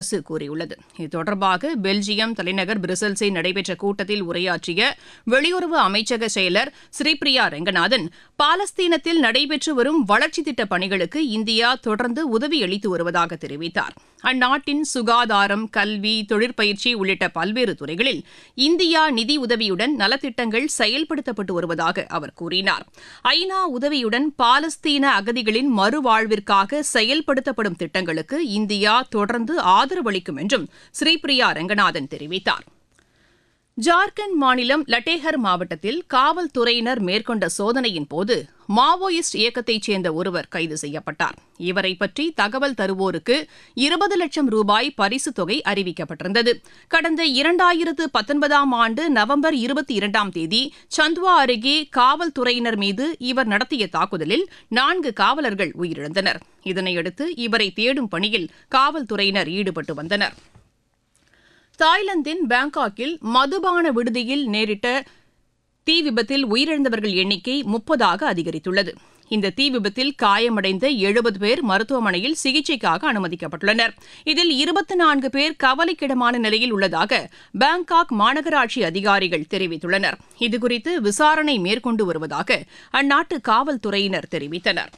அரசு கூறியுள்ளது இது தொடர்பாக பெல்ஜியம் தலைநகர் பிரசல்ஸில் நடைபெற்ற கூட்டத்தில் உரையாற்றிய வெளியுறவு அமைச்சக செயலர் ஸ்ரீபிரியா ரெங்கநாதன் பாலஸ்தீனத்தில் நடைபெற்று வரும் வளர்ச்சித் திட்டப் பணிகளுக்கு இந்தியா தொடர்ந்து உதவியளித்து வருவதாக தெரிவித்தார் அந்நாட்டின் சுகாதாரம் கல்வி தொழிற்பயிற்சி உள்ளிட்ட பல்வேறு துறைகளில் இந்தியா நிதி உதவியுடன் நலத்திட்டங்கள் செயல்படுத்தப்பட்டு வருவதாக அவர் கூறினார் ஐநா உதவியுடன் பாலஸ்தீன அகதிகளின் மறுவாழ்விற்காக செயல்படுத்தப்படும் திட்டங்களுக்கு இந்தியா தொடர்ந்து ஆதரவளிக்கும் என்றும் ஸ்ரீபிரியா ரங்கநாதன் தெரிவித்தார் ஜார்க்கண்ட் மாநிலம் லட்டேகர் மாவட்டத்தில் காவல்துறையினர் மேற்கொண்ட சோதனையின் போது மாவோயிஸ்ட் இயக்கத்தைச் சேர்ந்த ஒருவர் கைது செய்யப்பட்டார் இவரை பற்றி தகவல் தருவோருக்கு இருபது லட்சம் ரூபாய் பரிசுத் தொகை அறிவிக்கப்பட்டிருந்தது கடந்த இரண்டாயிரத்து பத்தொன்பதாம் ஆண்டு நவம்பர் இருபத்தி இரண்டாம் தேதி சந்த்வா அருகே காவல்துறையினர் மீது இவர் நடத்திய தாக்குதலில் நான்கு காவலர்கள் உயிரிழந்தனர் இதனையடுத்து இவரை தேடும் பணியில் காவல்துறையினர் ஈடுபட்டு வந்தனர் தாய்லாந்தின் பாங்காக்கில் மதுபான விடுதியில் நேரிட்ட தீ விபத்தில் உயிரிழந்தவர்கள் எண்ணிக்கை முப்பதாக அதிகரித்துள்ளது இந்த தீ விபத்தில் காயமடைந்த எழுபது பேர் மருத்துவமனையில் சிகிச்சைக்காக அனுமதிக்கப்பட்டுள்ளனர் இதில் இருபத்தி நான்கு பேர் கவலைக்கிடமான நிலையில் உள்ளதாக பாங்காக் மாநகராட்சி அதிகாரிகள் தெரிவித்துள்ளனர் இதுகுறித்து விசாரணை மேற்கொண்டு வருவதாக அந்நாட்டு காவல்துறையினர் தெரிவித்தனர்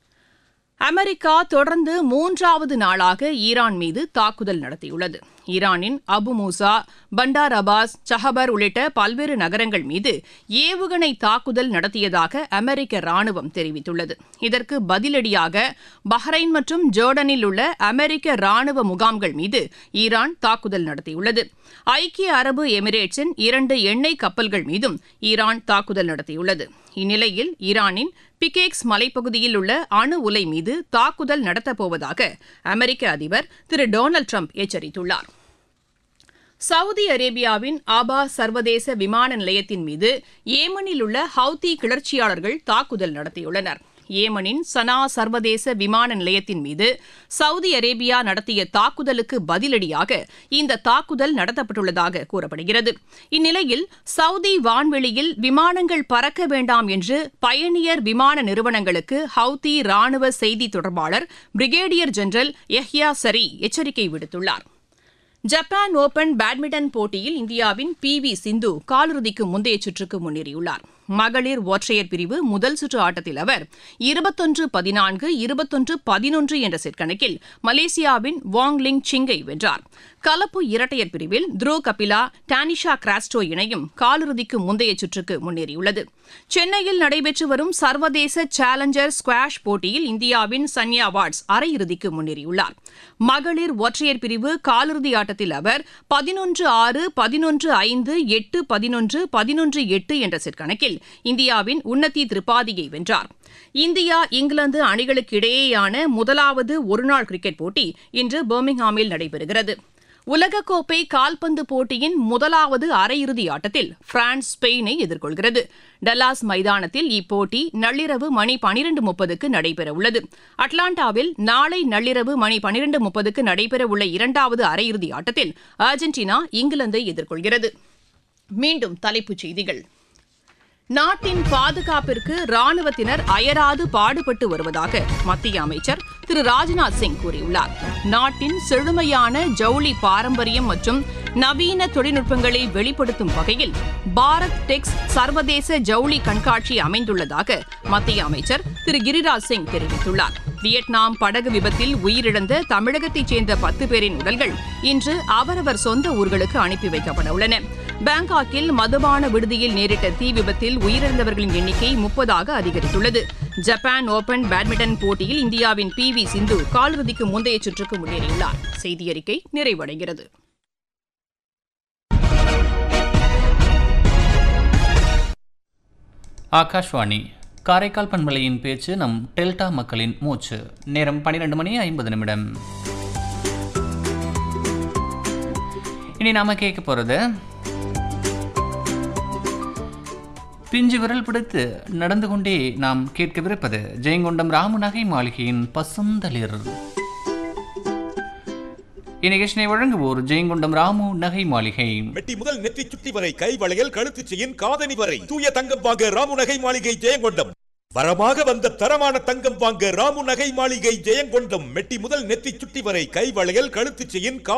அமெரிக்கா தொடர்ந்து மூன்றாவது நாளாக ஈரான் மீது தாக்குதல் நடத்தியுள்ளது ஈரானின் அபு மூசா பண்டார் அபாஸ் சஹபர் உள்ளிட்ட பல்வேறு நகரங்கள் மீது ஏவுகணை தாக்குதல் நடத்தியதாக அமெரிக்க ராணுவம் தெரிவித்துள்ளது இதற்கு பதிலடியாக பஹ்ரைன் மற்றும் ஜோர்டனில் உள்ள அமெரிக்க ராணுவ முகாம்கள் மீது ஈரான் தாக்குதல் நடத்தியுள்ளது ஐக்கிய அரபு எமிரேட்ஸின் இரண்டு எண்ணெய் கப்பல்கள் மீதும் ஈரான் தாக்குதல் நடத்தியுள்ளது இந்நிலையில் ஈரானின் பிகேக்ஸ் மலைப்பகுதியில் உள்ள அணு உலை மீது தாக்குதல் நடத்தப்போவதாக அமெரிக்க அதிபர் திரு டொனால்டு ட்ரம்ப் எச்சரித்துள்ளார் சவுதி அரேபியாவின் ஆபா சர்வதேச விமான நிலையத்தின் மீது ஏமனில் உள்ள ஹவுதி கிளர்ச்சியாளர்கள் தாக்குதல் நடத்தியுள்ளனர் ஏமனின் சனா சர்வதேச விமான நிலையத்தின் மீது சவுதி அரேபியா நடத்திய தாக்குதலுக்கு பதிலடியாக இந்த தாக்குதல் நடத்தப்பட்டுள்ளதாக கூறப்படுகிறது இந்நிலையில் சவுதி வான்வெளியில் விமானங்கள் பறக்க வேண்டாம் என்று பயணியர் விமான நிறுவனங்களுக்கு ஹவுதி ராணுவ செய்தி தொடர்பாளர் பிரிகேடியர் ஜெனரல் யஹ்யா சரி எச்சரிக்கை விடுத்துள்ளார் ஜப்பான் ஓபன் பேட்மிண்டன் போட்டியில் இந்தியாவின் பி வி சிந்து காலிறுதிக்கு முந்தைய சுற்றுக்கு முன்னேறியுள்ளார் மகளிர் ஒற்றையர் பிரிவு முதல் சுற்று ஆட்டத்தில் அவர் இருபத்தொன்று பதினான்கு இருபத்தொன்று பதினொன்று என்ற செட் கணக்கில் மலேசியாவின் வாங் லிங் சிங்கை வென்றார் கலப்பு இரட்டையர் பிரிவில் த்ரோ கபிலா டானிஷா கிராஸ்டோ இணையும் காலிறுதிக்கு முந்தைய சுற்றுக்கு முன்னேறியுள்ளது சென்னையில் நடைபெற்று வரும் சர்வதேச சேலஞ்சர் ஸ்குவாஷ் போட்டியில் இந்தியாவின் சன்யா வாட்ஸ் அரையிறுதிக்கு முன்னேறியுள்ளார் மகளிர் ஒற்றையர் பிரிவு காலிறுதி ஆட்டத்தில் அவர் பதினொன்று ஆறு பதினொன்று ஐந்து எட்டு பதினொன்று பதினொன்று எட்டு என்ற செட் கணக்கில் இந்தியாவின் உன்னதி திரிபாதியை வென்றார் இந்தியா இங்கிலாந்து அணிகளுக்கு இடையேயான முதலாவது ஒருநாள் கிரிக்கெட் போட்டி இன்று பர்மிங்ஹாமில் நடைபெறுகிறது உலகக்கோப்பை கால்பந்து போட்டியின் முதலாவது அரையிறுதி ஆட்டத்தில் பிரான்ஸ் ஸ்பெயினை எதிர்கொள்கிறது டல்லாஸ் மைதானத்தில் இப்போட்டி நள்ளிரவு மணி பனிரெண்டு முப்பதுக்கு நடைபெறவுள்ளது அட்லாண்டாவில் நாளை நள்ளிரவு மணி பனிரெண்டு முப்பதுக்கு நடைபெறவுள்ள இரண்டாவது அரையிறுதி ஆட்டத்தில் அர்ஜென்டினா இங்கிலாந்தை எதிர்கொள்கிறது மீண்டும் தலைப்புச் செய்திகள் நாட்டின் பாதுகாப்பிற்கு ராணுவத்தினர் அயராது பாடுபட்டு வருவதாக மத்திய அமைச்சர் திரு ராஜ்நாத் சிங் கூறியுள்ளார் நாட்டின் செழுமையான ஜவுளி பாரம்பரியம் மற்றும் நவீன தொழில்நுட்பங்களை வெளிப்படுத்தும் வகையில் பாரத் டெக்ஸ் சர்வதேச ஜவுளி கண்காட்சி அமைந்துள்ளதாக மத்திய அமைச்சர் திரு கிரிராஜ் சிங் தெரிவித்துள்ளார் வியட்நாம் படகு விபத்தில் உயிரிழந்த தமிழகத்தைச் சேர்ந்த பத்து பேரின் உடல்கள் இன்று அவரவர் சொந்த ஊர்களுக்கு அனுப்பி வைக்கப்பட உள்ளன பாங்காக்கில் மதுபான விடுதியில் நேரிட்ட தீ விபத்தில் உயிரிழந்தவர்களின் எண்ணிக்கை முப்பதாக அதிகரித்துள்ளது ஜப்பான் ஓபன் பேட்மிண்டன் போட்டியில் இந்தியாவின் பி வி சிந்து காலிறுதிக்கு முந்தைய சுற்றுக்கு முன்னேறியுள்ளார் செய்தியறிக்கை நிறைவடைகிறது ஆகாஷ்வாணி காரைக்கால் பண்பலையின் பேச்சு நம் டெல்டா மக்களின் மூச்சு நேரம் பன்னிரெண்டு மணி ஐம்பது நிமிடம் இனி நாம கேட்க போகிறது பிஞ்சு விரல் பிடித்து நடந்து கொண்டே நாம் கேட்கவிருப்பது ஜெயங்கொண்டம் ராமு நகை மாளிகையின் பசுந்தளிர் இந்நிகழ்ச்சியை வழங்குவோர் ஜெயங்கொண்டம் ராமு நகை மாளிகை மெட்டி முதல் நெற்றி சுட்டி வரை கை வளையல் கழுத்து செயின் காதணி வரை தூய தங்கம் வாங்க ராமு நகை மாளிகை ஜெயங்கொண்டம் வரமாக வந்த தரமான தங்கம் வாங்க ராமு நகை மாளிகை ஜெயங்கொண்டம் மெட்டி முதல் நெற்றி சுட்டி வரை கை வளையல் கழுத்து செயின்